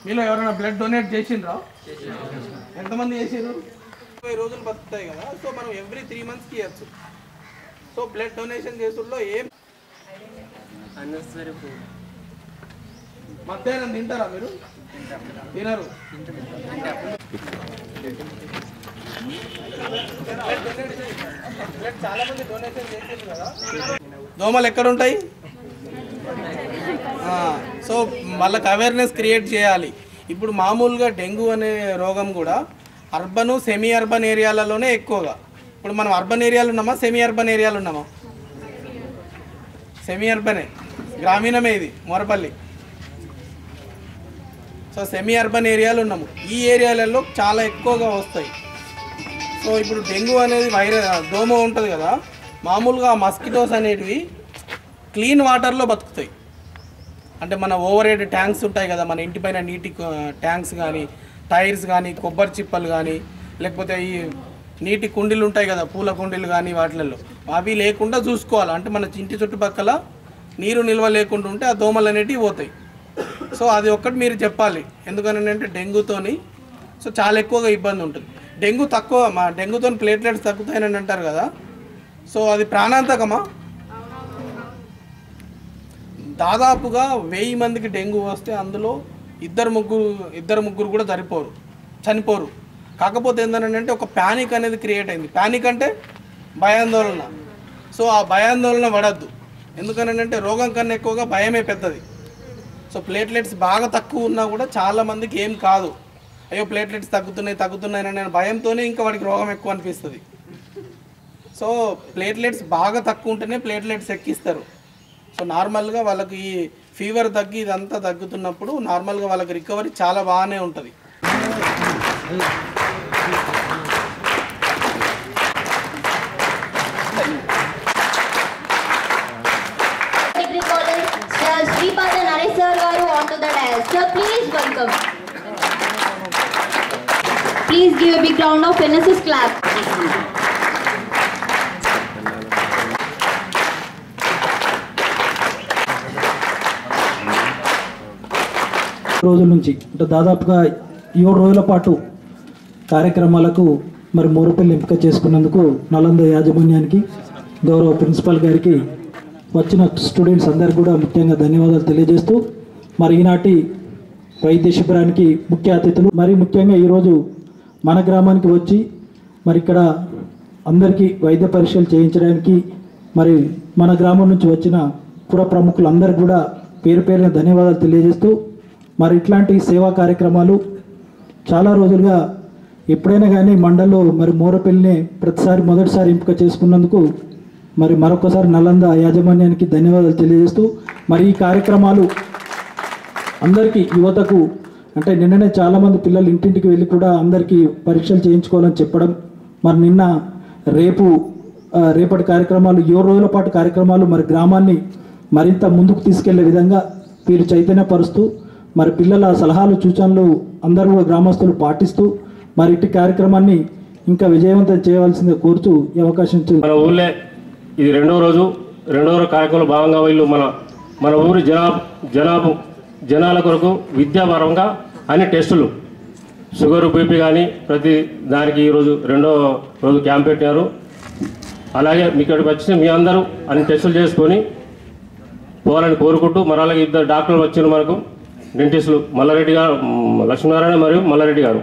మీలో ఎవరైనా blood donate చేసిండ్రా ఎంతమంది చేసిర్రు ఇరవై రోజులు బతుకుతాయి కదా సో మనం ఎవ్రీ త్రీ మంత్స్కి ఇవ్వచ్చు సో బ్లడ్ డొనేషన్ చేసుల్లో ఏం మధ్యాహ్నం తింటారా మీరు తినరు బ్లడ్ చాలా మంది డొనేషన్ చేసిండ్రు కదా దోమలు ఎక్కడ ఉంటాయి ఆ, సో వాళ్ళకి అవేర్నెస్ క్రియేట్ చేయాలి ఇప్పుడు మామూలుగా డెంగ్యూ అనే రోగం కూడా అర్బన్ సెమీ అర్బన్ ఏరియాలలోనే ఎక్కువగా ఇప్పుడు మనం అర్బన్ ఏరియాలో ఉన్నామా సెమీ అర్బన్ ఏరియాలో ఉన్నామా సెమీ అర్బనే గ్రామీణమే ఇది మొరపల్లి సో సెమీ అర్బన్ ఏరియాలో ఉన్నాము ఈ ఏరియాలలో చాలా ఎక్కువగా వస్తాయి సో ఇప్పుడు డెంగ్యూ అనేది వైరస్ దోమ ఉంటుంది కదా మామూలుగా మస్కిటోస్ అనేటివి క్లీన్ వాటర్లో బతుకుతాయి అంటే మన ఓవర్ హెడ్ ట్యాంక్స్ ఉంటాయి కదా మన ఇంటి పైన నీటి కు- ట్యాంక్స్ కానీ టైర్స్ కానీ కొబ్బరి చిప్పలు కానీ లేకపోతే ఈ నీటి కుండీలు ఉంటాయి కదా పూల కుండీలు కానీ వాటిలలో అవి లేకుండా చూసుకోవాలి అంటే మన ఇంటి చుట్టుపక్కల నీరు నిల్వ లేకుండా ఉంటే ఆ దోమలు అనేటివి పోతాయి సో అది ఒక్కటి మీరు చెప్పాలి ఎందుకని అంటే డెంగ్యూతోని సో చాలా ఎక్కువగా ఇబ్బంది ఉంటుంది డెంగ్యూ తక్కువ మా డెంగ్యూతో ప్లేట్లెట్స్ తగ్గుతాయని అంటారు కదా సో అది ప్రాణాంతకమా దాదాపుగా వెయ్యి మందికి డెంగ్యూ వస్తే అందులో ఇద్దరు ముగ్గురు ఇద్దరు ముగ్గురు కూడా సరిపోరు చనిపోరు కాకపోతే ఏంటంటే ఒక ప్యానిక్ అనేది క్రియేట్ అయింది ప్యానిక్ అంటే భయాందోళన సో ఆ భయాందోళన పడద్దు ఎందుకనంటే రోగం కన్నా ఎక్కువగా భయమే పెద్దది సో ప్లేట్లెట్స్ బాగా తక్కువ ఉన్నా కూడా చాలా మందికి ఏం కాదు అయ్యో ప్లేట్లెట్స్ తగ్గుతున్నాయి తగ్గుతున్నాయి అనే భయంతోనే ఇంకా వాడికి రోగం ఎక్కువ అనిపిస్తుంది సో ప్లేట్లెట్స్ బాగా తక్కువ ఉంటేనే ప్లేట్లెట్స్ ఎక్కిస్తారు సో నార్మల్గా వాళ్ళకి ఈ ఫీవర్ తగ్గి ఇదంతా తగ్గుతున్నప్పుడు నార్మల్గా వాళ్ళకి రికవరీ చాలా బాగానే ఉంటుంది Degree College, Sir Sripada Nareswar garu onto the dais. Sir, please welcome. Please give a big round of NSS clap. రోజుల నుంచి అంటే దాదాపుగా ఏడు రోజుల పాటు కార్యక్రమాలకు మరి మూరపల్లి ఎంపిక చేసుకున్నందుకు నలంద యాజమాన్యానికి గౌరవ ప్రిన్సిపల్ గారికి వచ్చిన స్టూడెంట్స్ అందరికీ కూడా ముఖ్యంగా ధన్యవాదాలు తెలియజేస్తూ మరి ఈనాటి వైద్య శిబిరానికి ముఖ్య అతిథులు మరి ముఖ్యంగా ఈరోజు మన గ్రామానికి వచ్చి మరి ఇక్కడ అందరికీ వైద్య పరీక్షలు చేయించడానికి మరి మన గ్రామం నుంచి వచ్చిన పుర ప్రముఖులందరికీ కూడా పేరు పేరున ధన్యవాదాలు తెలియజేస్తూ మరి ఇట్లాంటి సేవా కార్యక్రమాలు చాలా రోజులుగా ఎప్పుడైనా కానీ మండల్లో మరి మోరపల్లిని ప్రతిసారి మొదటిసారి ఎంపిక చేసుకున్నందుకు మరి మరొకసారి నలంద యాజమాన్యానికి ధన్యవాదాలు తెలియజేస్తూ మరి ఈ కార్యక్రమాలు అందరికీ యువతకు అంటే నిన్ననే చాలామంది పిల్లలు ఇంటింటికి వెళ్ళి కూడా అందరికీ పరీక్షలు చేయించుకోవాలని చెప్పడం మరి నిన్న రేపు ఆ, రేపటి కార్యక్రమాలు ఏడు రోజుల పాటు కార్యక్రమాలు మరి గ్రామాన్ని మరింత ముందుకు తీసుకెళ్లే విధంగా వీరు చైతన్యపరుస్తూ మరి పిల్లల సలహాలు సూచనలు అందరూ కూడా గ్రామస్తులు పాటిస్తూ మరి ఇట్టి కార్యక్రమాన్ని ఇంకా విజయవంతం చేయవలసిందిగా కోరుతూ ఈ అవకాశం ఇచ్చిన మన ఊళ్ళే ఇది రెండో రోజు రెండో రోజు కార్యక్రమంలో భాగంగా వీళ్ళు మన మన ఊరి జనాభా జనాభా జనాల కొరకు విద్యాపరంగా అన్ని టెస్టులు షుగర్ బీపీ కానీ ప్రతి దానికి ఈరోజు రెండో రోజు క్యాంప్ పెట్టారు అలాగే మీ ఇక్కడికి వచ్చి మీ అందరూ అన్ని టెస్టులు చేసుకొని పోవాలని కోరుకుంటూ మరి అలాగే ఇద్దరు డాక్టర్లు వచ్చిన మనకు డెంటిస్టులు మల్లారెడ్డి గారు మ్, లక్ష్మీనారాయణ మరియు మల్లారెడ్డి గారు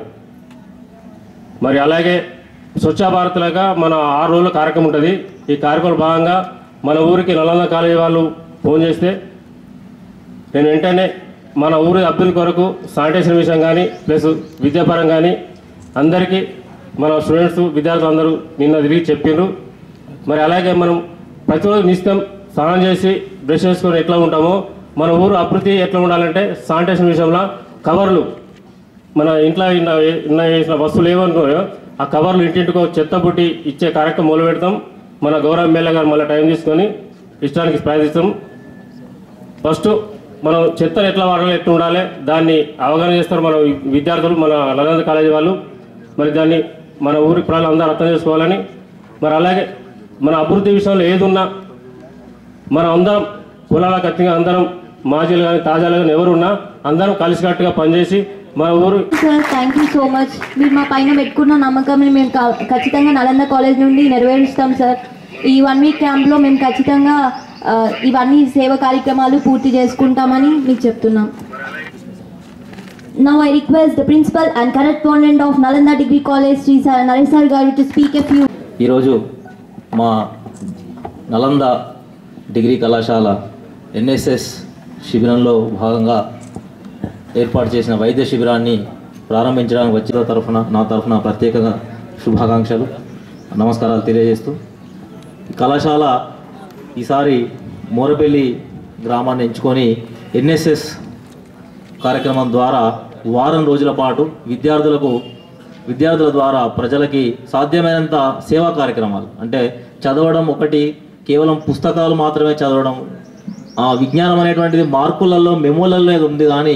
మరి అలాగే స్వచ్ఛ భారత్ లాగా మన ఆరు రోజుల కార్యక్రమం ఉంటుంది ఈ కార్యక్రమం భాగంగా మన ఊరికి నలంద కాలేజీ వాళ్ళు ఫోన్ చేస్తే నేను వెంటనే మన ఊరి అభివృద్ధి కొరకు శానిటేషన్ విషయం కానీ ప్లస్ విద్యాపరం కానీ అందరికీ మన స్టూడెంట్స్ విద్యార్థులు అందరూ నిన్న తిరిగి చెప్పిండ్రు మరి అలాగే మనం ప్రతిరోజు నిత్యం స్నానం చేసి బ్రష్ చేసుకొని ఎట్లా ఉంటామో మన ఊరు అభివృద్ధి ఎట్లా ఉండాలంటే శానిటేషన్ విషయంలో కవర్లు మన ఇంట్లో ఇన్న ఇన్న వేసిన వస్తువులు ఏమనుకోయో ఆ కవర్లు ఇంటింటికో చెత్త పుట్టి ఇచ్చే కార్యక్రమం మొదలు పెడతాం మన గౌరవ ఎమ్మెల్యే గారు మళ్ళీ టైం తీసుకొని ఇష్టానికి ప్రయత్నిస్తాం ఫస్ట్ మనం చెత్తను ఎట్లా వాడాలి ఎట్లా ఉండాలి దాన్ని అవగాహన చేస్తారు మన విద్యార్థులు మన లలిత కాలేజీ వాళ్ళు మరి దాన్ని మన ఊరి ప్రజలు అందరూ అర్థం చేసుకోవాలని మరి అలాగే మన అభివృద్ధి విషయంలో ఏది ఉన్నా మనం అందరం కులాల ఖచ్చితంగా అందరం మాజీలు కానీ తాజాలు కానీ ఎవరున్నా అందరం కలిసికట్టుగా పనిచేసి మా ఊరు sir thank you so much మీరు మా పైన పెట్టుకున్న నమ్మకాన్ని మేము కా- ఖచ్చితంగా నలంద కాలేజ్ నుండి నెరవేరుస్తాం సార్ ఈ వన్ వీక్ క్యాంప్లో మేము ఖచ్చితంగా ఆ, ఇవన్నీ సేవ కార్యక్రమాలు పూర్తి చేసుకుంటామని మీకు చెప్తున్నాం Now I request the principal and correspondent of Nalanda Degree College, Sri Sar- Naresh Sir Garu to speak a few ఈరోజు మా నలంద డిగ్రీ కళాశాల ఎన్ఎస్ఎస్ శిబిరంలో భాగంగా ఏర్పాటు చేసిన వైద్య శిబిరాన్ని ప్రారంభించడానికి వచ్చిన తరఫున నా తరఫున ప్రత్యేకంగా శుభాకాంక్షలు నమస్కారాలు తెలియజేస్తూ ఈ కళాశాల ఈసారి మోరపల్లి గ్రామాన్ని ఎంచుకొని ఎన్ఎస్ఎస్ కార్యక్రమం ద్వారా వారం రోజుల పాటు విద్యార్థులకు విద్యార్థుల ద్వారా ప్రజలకి సాధ్యమైనంత సేవా కార్యక్రమాలు అంటే చదవడం ఒకటి కేవలం పుస్తకాలు మాత్రమే చదవడం ఆ విజ్ఞానం అనేటువంటిది మార్కులలో మెమోలలో ఉంది కానీ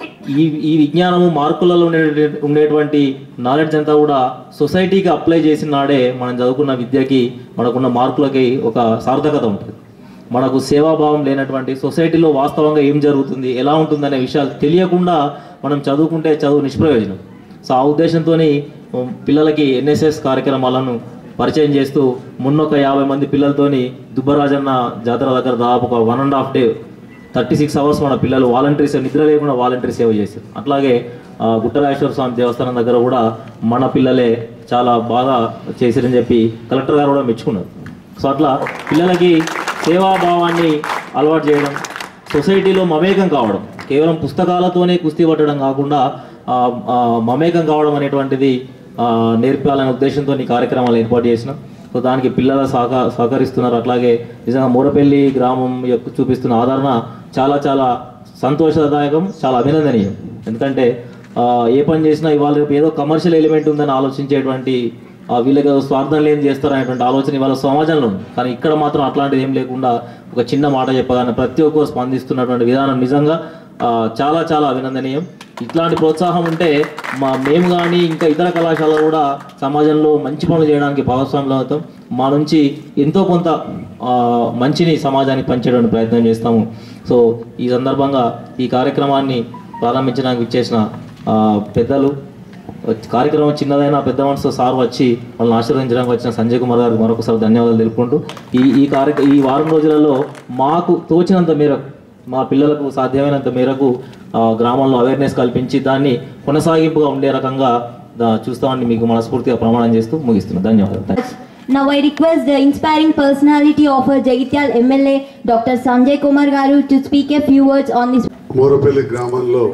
ఈ ఈ విజ్ఞానము మార్కులలో ఉండే ఉండేటువంటి నాలెడ్జ్ అంతా కూడా సొసైటీకి అప్లై చేసిన నాడే మనం చదువుకున్న విద్యకి మనకున్న మార్కులకి ఒక సార్థకత ఉంటుంది మనకు సేవాభావం లేనటువంటి సొసైటీలో వాస్తవంగా ఏం జరుగుతుంది ఎలా ఉంటుందనే విషయాలు తెలియకుండా మనం చదువుకుంటే చదువు నిష్ప్రయోజనం సో ఆ ఉద్దేశంతో పిల్లలకి ఎన్ఎస్ఎస్ కార్యక్రమాలను పరిచయం చేస్తూ మొన్న ఒక యాభై మంది పిల్లలతోని దుబ్బరాజన్న జాతర దగ్గర దాదాపు ఒక one and half day thirty six hours మన పిల్లలు వాలంటరీ సేవ నిద్ర లేకుండా వాలంటరీ సేవ చేశారు అట్లాగే ఆ, గుట్టరాజేశ్వర స్వామి దేవస్థానం దగ్గర కూడా మన పిల్లలే చాలా బాగా చేశారని చెప్పి కలెక్టర్ గారు కూడా మెచ్చుకున్నారు సో అట్లా పిల్లలకి సేవాభావాన్ని అలవాటు చేయడం సొసైటీలో మమేకం కావడం కేవలం పుస్తకాలతోనే కుస్తీ పట్టడం కాకుండా ఆ, ఆ, మమేకం కావడం అనేటువంటిది ఆ, నేర్పాలనే ఉద్దేశంతో ఈ కార్యక్రమాలు ఏర్పాటు చేసినాం సో దానికి పిల్లల సహక సహకరిస్తున్నారు అట్లాగే నిజంగా మూరపల్లి గ్రామం యొక్క చూపిస్తున్న ఆదరణ చాలా చాలా సంతోషదాయకం చాలా అభినందనీయం ఎందుకంటే ఆ, ఏ పని చేసినా ఇవాళ రేపు ఏదో కమర్షియల్ ఎలిమెంట్ ఉందని ఆలోచించేటువంటి ఆ, వీళ్ళకి ఏదో స్వార్థం లేని చేస్తారనేటువంటి ఆలోచన ఇవాళ సమాజంలో ఉంది కానీ ఇక్కడ మాత్రం అట్లాంటిది ఏం లేకుండా ఒక చిన్న మాట చెప్పగానే ప్రతి ఒక్కరు స్పందిస్తున్నటువంటి విధానం నిజంగా ఆ, చాలా చాలా అభినందనీయం ఇట్లాంటి ప్రోత్సాహం ఉంటే మా మేము కానీ ఇంకా ఇతర కళాశాలలు కూడా సమాజంలో మంచి పనులు చేయడానికి భాగస్వాములు అవుతాం మా నుంచి ఎంతో కొంత ఆ, మంచిని సమాజానికి పంచేటువంటి ప్రయత్నం చేస్తాము సో ఈ సందర్భంగా ఈ కార్యక్రమాన్ని ప్రారంభించడానికి ఇచ్చేసిన ఆ, పెద్దలు కార్యక్రమం చిన్నదైనా పెద్ద మనసుతో సార్ వచ్చి వాళ్ళని ఆశీర్వదించడానికి వచ్చిన సంజయ్ కుమార్ గారికి మరొకసారి ధన్యవాదాలు తెలుపుకుంటూ ఈ ఈ కార్య ఈ వారం రోజులలో మాకు తోచినంత మేరకు మా పిల్లలకు సాధ్యమైనంత మేరకు ఆ, గ్రామంలో అవేర్నెస్ కల్పించి దాన్ని కొనసాగింపుగా ఉండే రకంగా దా- చూస్తామని మీకు మనస్ఫూర్తిగా ప్రమాణం చేస్తూ ముగిస్తున్నాను ధన్యవాదాలు thanks. Now I request the inspiring personality of our Jagityal MLA, Dr. Sanjay Kumar Garu, to speak a few words on this. Morapalli గ్రామంలో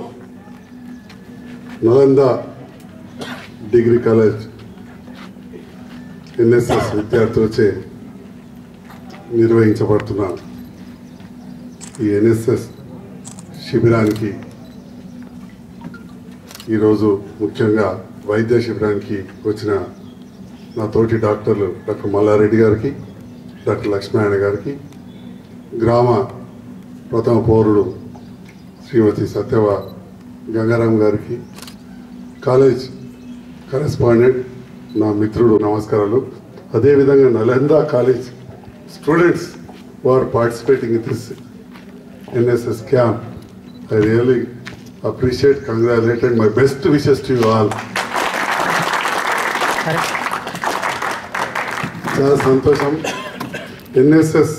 నలంద డిగ్రీ కాలేజ్ ఎన్ఎస్ఎస్ విద్యార్థులచే నిర్వహించబడుతున్న ఈ ఎన్ఎస్ఎస్ శిబిరానికి ఈరోజు ముఖ్యంగా వైద్య శిబిరానికి వచ్చిన నా తోటి డాక్టర్లు డాక్టర్ మల్లారెడ్డి గారికి డాక్టర్ లక్ష్మీనారాయణ గారికి గ్రామ ప్రథమ పౌరుడు శ్రీమతి సత్యవ గంగారాం గారికి కాలేజ్ కరెస్పాండెంట్ నా మిత్రుడు నమస్కారాలు అదేవిధంగా Nalanda college students who are participating in this NSS camp. I really appreciate, congratulate, and my best wishes to you all. చాలా సంతోషం ఎన్ఎస్ఎస్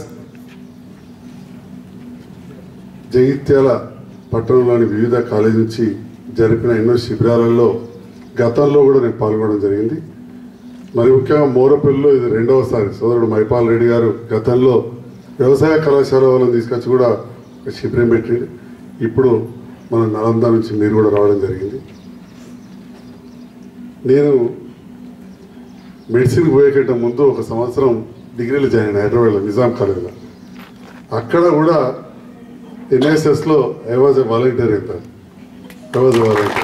జగిత్యాల పట్టణంలోని వివిధ కాలేజ్ నుంచి జరిపిన ఎన్నో శిబిరాలలో గతంలో కూడా నేను పాల్గొనడం జరిగింది మరి ముఖ్యంగా మోరపల్లిలో ఇది రెండవసారి సోదరుడు మైపాల్ రెడ్డి గారు గతంలో వ్యవసాయ కళాశాల వాళ్ళని తీసుకొచ్చి కూడా ఒక శిబిరం పెట్టింది ఇప్పుడు మన నలంద నుంచి మీరు కూడా రావడం జరిగింది నేను మెడిసిన్ పోయేకంటే ముందు ఒక సంవత్సరం డిగ్రీలో జాయిన్ అయినా హైదరాబాద్లో నిజాం కాలేజ్లో అక్కడ కూడా ఎన్ఎస్ఎస్లో ఐ వాజ్ ఎ వాలంటీర్ ఎంత ఐ వాజ్ వాలంటీర్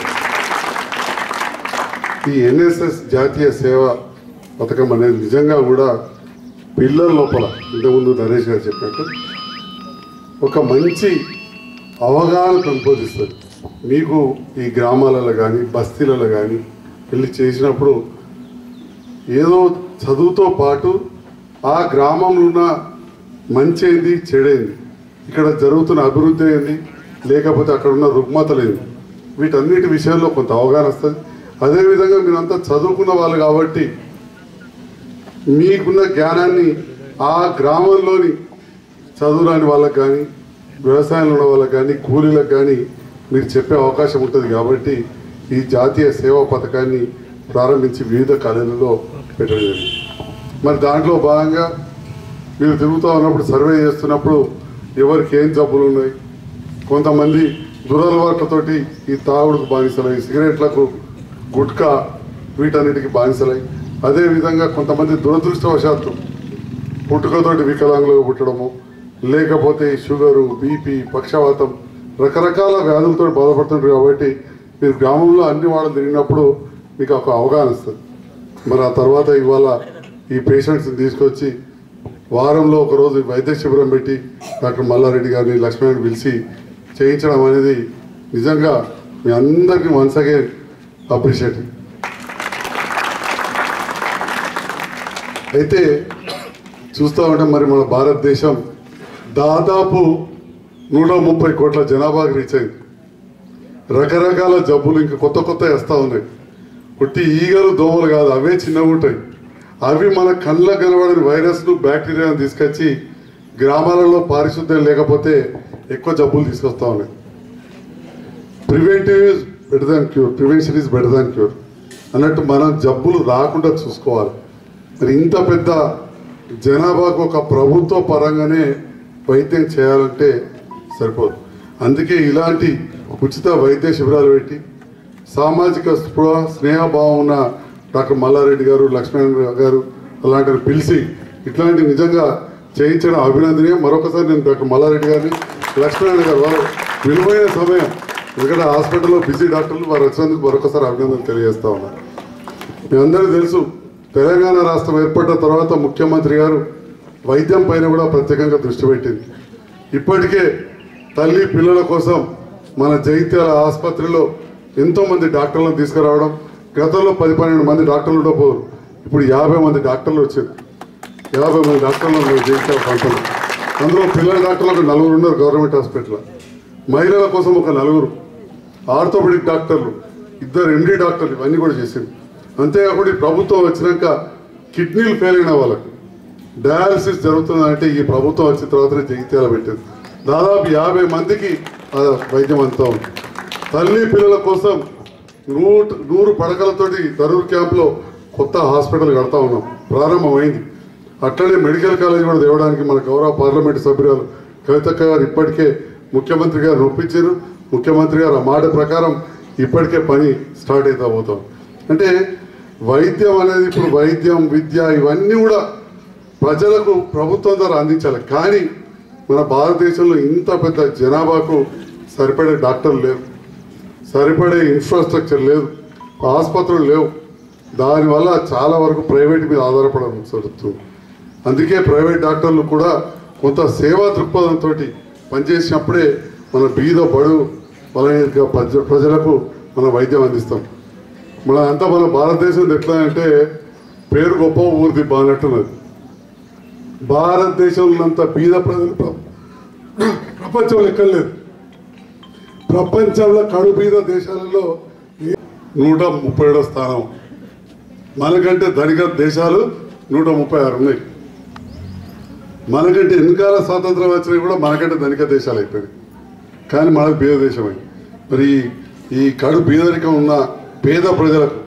ఈ ఎన్ఎస్ఎస్ జాతీయ సేవ పథకం అనేది నిజంగా కూడా పిల్లల లోపల ఇంతకుముందు నరేష్ గారు చెప్పినట్టు ఒక మంచి అవగాహన పెంపొందిస్తుంది మీకు ఈ గ్రామాలలో కానీ బస్తీలలో కానీ వెళ్ళి చేసినప్పుడు ఏదో చదువుతో పాటు ఆ గ్రామంలో ఉన్న మంచి ఏంది చెడేంది ఇక్కడ జరుగుతున్న అభివృద్ధి ఏంది లేకపోతే అక్కడ ఉన్న రుగ్మతలు ఏంది వీటన్నిటి విషయంలో కొంత అవగాహన వస్తుంది అదేవిధంగా మీరంతా చదువుకున్న వాళ్ళు కాబట్టి మీకున్న జ్ఞానాన్ని ఆ గ్రామంలోని చదువురాని వాళ్ళకి కానీ వ్యవసాయంలో ఉన్న వాళ్ళకి కానీ కూలీలకు కానీ మీరు చెప్పే అవకాశం ఉంటుంది కాబట్టి ఈ జాతీయ సేవా పథకాన్ని ప్రారంభించి వివిధ కాలేజీలలో పెట్టడం జరిగింది మరి దాంట్లో భాగంగా మీరు తిరుగుతూ ఉన్నప్పుడు సర్వే చేస్తున్నప్పుడు ఎవరికి ఏం జబ్బులు ఉన్నాయి కొంతమంది దురలవాట్లతోటి ఈ తాగుడుకు బానిసలై సిగరెట్లకు గుట్కా వీటన్నిటికి బానిసలై అదేవిధంగా కొంతమంది దురదృష్టవశాత్తు పుట్టుకతోటి వికలాంగులుగా పుట్టడము లేకపోతే షుగరు బీపీ పక్షవాతం రకరకాల వ్యాధులతో బాధపడుతుంటారు కాబట్టి మీరు గ్రామంలో అన్ని వాళ్ళు తిరిగినప్పుడు మీకు ఒక అవగాహన వస్తుంది మరి ఆ తర్వాత ఇవాళ ఈ పేషెంట్స్ని తీసుకొచ్చి వారంలో ఒకరోజు వైద్య శిబిరం పెట్టి డాక్టర్ మల్లారెడ్డి గారిని లక్ష్మణ్ పిలిచి చేయించడం అనేది నిజంగా మీ అందరికీ వన్స్ అగైన్ అప్రిషియేట్ అయితే చూస్తూ ఉంటే మరి మన భారతదేశం దాదాపు నూట ముప్పై కోట్ల జనాభాకి రీచ్ అయింది రకరకాల జబ్బులు ఇంకా కొత్త కొత్త వస్తూ ఉన్నాయి పుట్టి ఈగలు దోమలు కాదు అవే చిన్నగా ఉంటాయి అవి మన కళ్ళకు కనబడని వైరస్ను బ్యాక్టీరియాను తీసుకొచ్చి గ్రామాలలో పారిశుద్ధ్యం లేకపోతే ఎక్కువ జబ్బులు తీసుకొస్తా ఉన్నాయి preventive is better than cure prevention is better than cure అన్నట్టు మనం జబ్బులు రాకుండా చూసుకోవాలి మరి ఇంత పెద్ద జనాభాకు ఒక ప్రభుత్వ పరంగానే వైద్యం చేయాలంటే సరిపోదు అందుకే ఇలాంటి ఉచిత వైద్య శిబిరాలు పెట్టి సామాజిక స్పృహ స్నేహభావం ఉన్న డాక్టర్ మల్లారెడ్డి గారు లక్ష్మణ్ గారు అలాంటివి పిలిచి ఇట్లాంటి నిజంగా చేయించడం అభినందనీయం మరొకసారి నేను డాక్టర్ మల్లారెడ్డి గారిని లక్ష్మణ్ గారు వారు విలువైన సమయం ఎందుకంటే హాస్పిటల్లో బిజీ డాక్టర్లు వారు వచ్చినందుకు మరొకసారి అభినందనలు తెలియజేస్తా ఉన్నారు మీ అందరికీ తెలుసు తెలంగాణ రాష్ట్రం ఏర్పడ్డ తర్వాత ముఖ్యమంత్రి గారు వైద్యం పైన కూడా ప్రత్యేకంగా దృష్టి పెట్టింది ఇప్పటికే తల్లి పిల్లల కోసం మన జైత్యాల ఆసుపత్రిలో ఎంతో మంది డాక్టర్లను తీసుకురావడం గతంలో పది పన్నెండు మంది డాక్టర్లు ఉండకపోరు ఇప్పుడు యాభై మంది డాక్టర్లు వచ్చారు యాభై మంది డాక్టర్లు ఉన్నారు జైత్యాల ప్రాంతంలో అందులో పిల్లల డాక్టర్లు ఒక నలుగురు ఉన్నారు గవర్నమెంట్ హాస్పిటల్ మహిళల కోసం ఒక నలుగురు ఆర్థోపెడిక్ డాక్టర్లు ఇద్దరు ఎండి డాక్టర్లు ఇవన్నీ కూడా చేసింది అంతేకాకుండా ఈ ప్రభుత్వం వచ్చినాక కిడ్నీలు ఫెయిల్ అయిన వాళ్ళకి డయాలసిస్ జరుగుతుందంటే ఈ ప్రభుత్వం వచ్చిన తర్వాతనే జగిత్యాల పెట్టింది దాదాపు యాభై మందికి ఆ వైద్యం అంతా ఉంది తల్లి పిల్లల కోసం నూట నూరు పడకలతోటి ధరూర్ క్యాంప్లో కొత్త హాస్పిటల్ కడతా ఉన్నాం ప్రారంభమైంది అట్లనే మెడికల్ కాలేజ్ కూడా తేవడానికి మన గౌరవ పార్లమెంట్ సభ్యురాలు కవితక్క గారు ఇప్పటికే ముఖ్యమంత్రి గారు ఒప్పించారు ముఖ్యమంత్రి గారు ఆ మాట ప్రకారం ఇప్పటికే పని స్టార్ట్ అవుతా పోతాం అంటే వైద్యం అనేది ఇప్పుడు వైద్యం విద్య ఇవన్నీ కూడా ప్రజలకు ప్రభుత్వం ద్వారా అందించాలి కానీ మన భారతదేశంలో ఇంత పెద్ద జనాభాకు సరిపడే డాక్టర్లు లేవు సరిపడే ఇన్ఫ్రాస్ట్రక్చర్ లేదు ఆసుపత్రులు లేవు దానివల్ల చాలా వరకు ప్రైవేట్ మీద ఆధారపడడం జరుగుతుంది అందుకే ప్రైవేట్ డాక్టర్లు కూడా కొంత సేవా దృక్పథంతో పనిచేసినప్పుడే మన బీద బడు బలహీన ప్రజ ప్రజలకు మన వైద్యం అందిస్తాం మన అంతా మన భారతదేశం ఎట్లా అంటే పేరు గొప్ప ఊరు దిబ్బ అన్నట్టున్నది భారతదేశంలో అంత బీద ప్రజలు ప్ర- ప్రపంచంలో ఎక్కడ లేదు ప్రపంచంలో కడు బీద దేశాలలో ఏ- నూట ముప్పై ఏడో స్థానం మనకంటే ధనిక దేశాలు నూట ముప్పై ఆరు ఉన్నాయి మనకంటే ఎన్నికాల స్వాతంత్రం వచ్చినా కూడా మనకంటే ధనిక దేశాలు అయిపోయినాయి కానీ మనకు బీద దేశం అయింది మరి ఈ- ఈ కడు బీదరికం ఉన్న పేద ప్రజలకు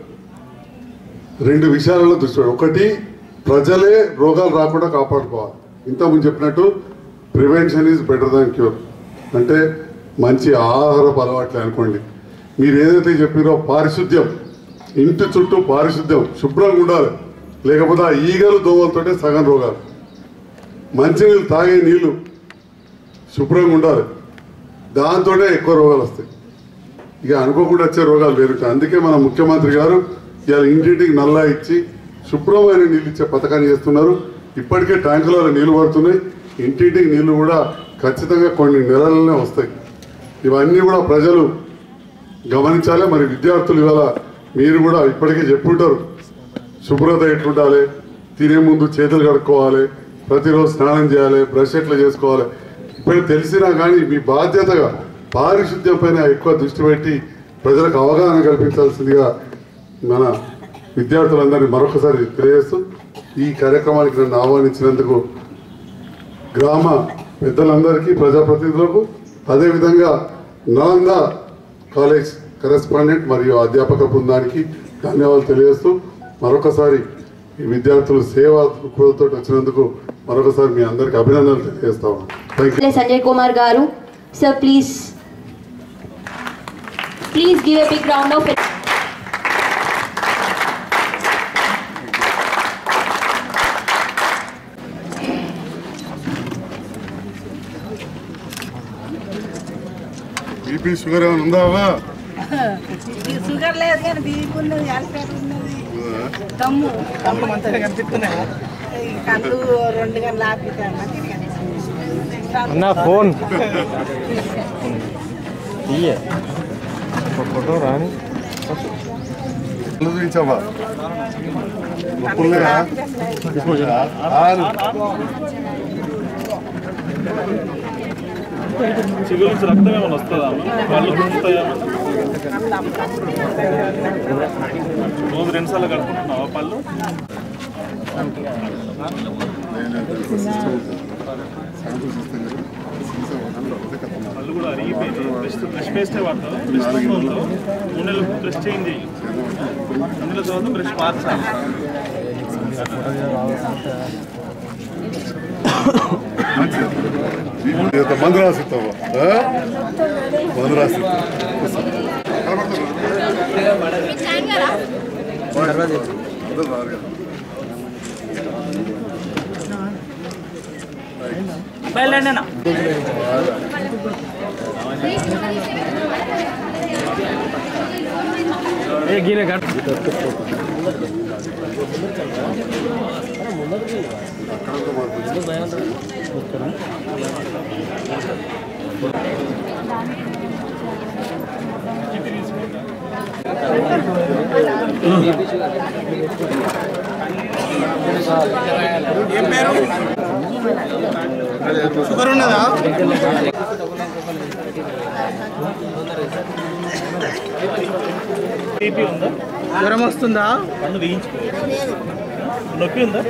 రెండు విషయాలలో దృష్టి పెట్టాలి. ఒకటి ప్రజలే రోగాలు రాకుండా కాపాడుకోవాలి ఇంతకుముందు చెప్పినట్టు prevention is better than cure అంటే మంచి ఆహారపు అలవాట్లే అనుకోండి మీరు ఏదైతే చెప్పారో పారిశుద్ధ్యం ఇంటి చుట్టూ పారిశుద్ధ్యం శుభ్రంగా ఉండాలి లేకపోతే ఆ ఈగలు దోమలతోటే సగం రోగాలు మంచినీళ్ళు తాగే నీళ్లు శుభ్రంగా ఉండాలి దాంతోనే ఎక్కువ రోగాలు వస్తాయి ఇక అనుకోకుండా వచ్చే రోగాలు వేరుంటాయి అందుకే మన ముఖ్యమంత్రి గారు ఇవాళ ఇంటింటికి నల్లా ఇచ్చి శుభ్రమైన నీళ్ళు ఇచ్చే పథకాన్ని చేస్తున్నారు ఇప్పటికే ట్యాంకులలో నీళ్లు పడుతున్నాయి ఇంటింటికి నీళ్లు కూడా ఖచ్చితంగా కొన్ని నెలలనే వస్తాయి ఇవన్నీ కూడా ప్రజలు గమనించాలి మరి విద్యార్థులు ఇవాళ మీరు కూడా ఇప్పటికే చెప్పుంటారు శుభ్రత ఎట్లుండాలి తినే ముందు చేతులు కడుక్కోవాలి ప్రతిరోజు స్నానం చేయాలి బ్రష్ ఎట్లా చేసుకోవాలి ఇప్పుడు తెలిసినా కానీ మీ బాధ్యతగా పారిశుద్ధ్యం పైన ఎక్కువ దృష్టి పెట్టి ప్రజలకు అవగాహన కల్పించాల్సిందిగా మన విద్యార్థులందరినీ మరొకసారి తెలియజేస్తూ ఈ కార్యక్రమానికి నన్ను ఆహ్వానించినందుకు గ్రామ పెద్దలందరికీ ప్రజాప్రతినిధులకు అదేవిధంగా నలంద కాలేజ్ కరెస్పాండెంట్ మరియు అధ్యాపక బృందానికి ధన్యవాదాలు తెలియజేస్తూ మరొకసారి ఈ విద్యార్థులు సేవా దృక్పథంతో వచ్చినందుకు మరొకసారి మీ అందరికీ అభినందనలు తెలియజేస్తా ఉన్నాను థ్యాంక్ యూ సంజయ్ కుమార్ గారు sir please please give a big round of BP sugar ఏమైనా ఉందావా ఇది షుగర్ లేదు కానీ బీపీ ఉన్నది అల్సర్ ఉన్నది దమ్ము కళ్ళు మంచిగా కనిపిస్తున్నాయా ఈ కళ్ళు రెండు గంటలు ఆపిస్తాను అన్న ఫోన్ ఇయ్యే ఫోటో రాని కళ్ళు చూపించావా నొప్పులున్నాయా? ఆరు. చిగురు నుంచి రక్తం ఏమైనా వస్తుందా కళ్ళు గుంజుతాయా రోజు రెండు సార్లు కడుపుకుంటున్నావా పళ్ళు పళ్ళు కూడా అరిగిపోయింది బ్రష్ బ్రష్ పేస్టే వాడతావు బ్రష్ మూడు నెలలకు బ్రష్ చేంజ్ చేయి మూడు నెలల తర్వాత బ్రష్ మార్చాలి ఇంత మందు రాసిస్తావా ఆ? మందు రాసి ఏ గిన్నె కట్ ఏం పేరు షుగర్ ఉన్నదా బీపీ ఉందా జ్వరం వస్తుందా పన్ను తీయించుకో నొప్పి ఉందా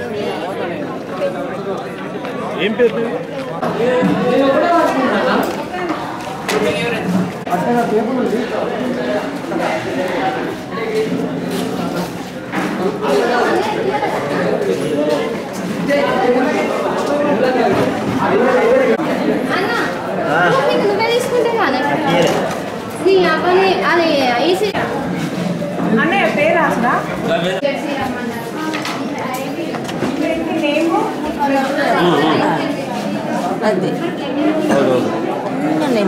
ఏం పేరు నీది? నువ్వే తీసుకుంటే కానీ నీ అబ్బాయి అది ఏసీ అన్నయ్య పేరు రాసురా నేము అది నేను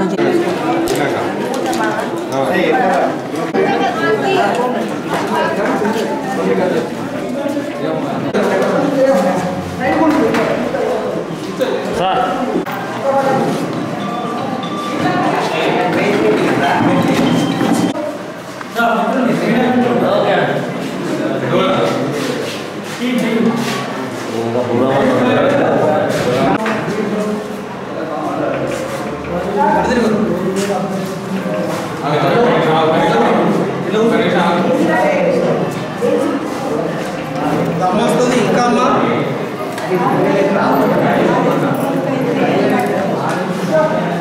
దమ్ము వస్తుంది ఇంకా అమ్మా ఆ